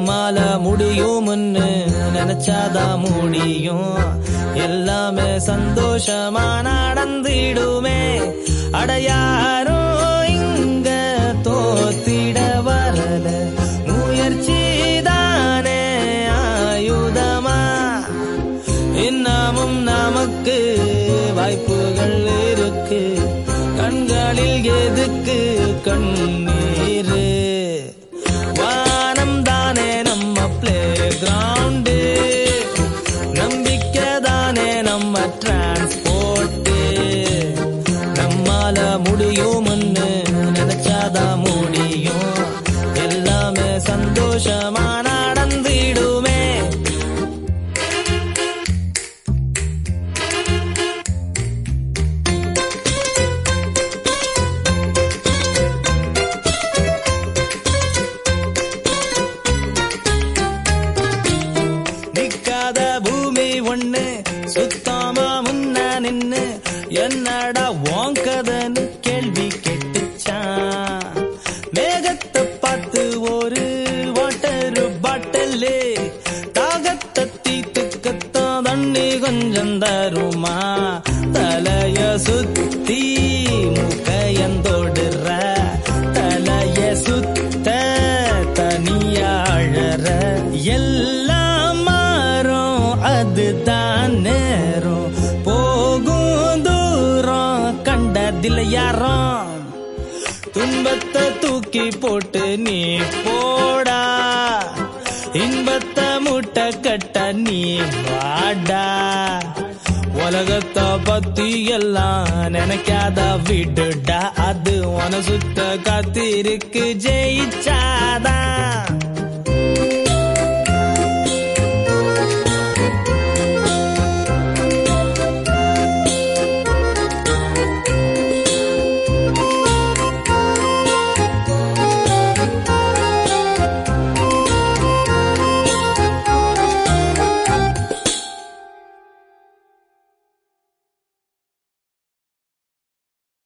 நம்மால முடியும்னு நினைச்சாதான் முடியும் எல்லாமே சந்தோஷமா நடந்திடுமே அடையாரோ இங்க தோத்திட வரல முயற்சி தானே ஆயுதமா இன்னமும் நமக்கு வாய்ப்புகள் இருக்கு கண்களில் எதுக்கு கண்ணீரு வானம் தானே நம்ம பிளே கிரவுண்டு நம்பிக்கை தானே நம்ம டிரான்ஸ்போர்ட்டு நம்மால முடியும்னு நினைச்சாதான் முடியும் எல்லாமே சந்தோஷமா நடந்திடுமே நிக்காத பூமி ஒண்ணு சுத்தாம முன்ன நின்னு என்னடா வாங்கதன்னு கேள்வி கேட்டுச்சான் மேகத்தை பார்த்து ஒரு வாட்டர் பாட்டலு தாகத்தை தீத்துக்கத்தான் தண்ணி கொஞ்சம் தருமா தலைய சுத்தி முகையந்தோடுற தலைய சுத்த தனியாழற எல்லாம் மாறும் அதுதான் நேரம் போகும் தூரம் கண்டதில்லை யாரும் துன்பத்தை தூக்கி போட்டு நீ போடா இன்பத்தை மூட்டை கட்ட நீ வாடா உலகத்தை பத்தி எல்லாம் நினைக்காத விடுடா அது உன சுத்த காத்திருக்கு ஜெயிச்சாதான்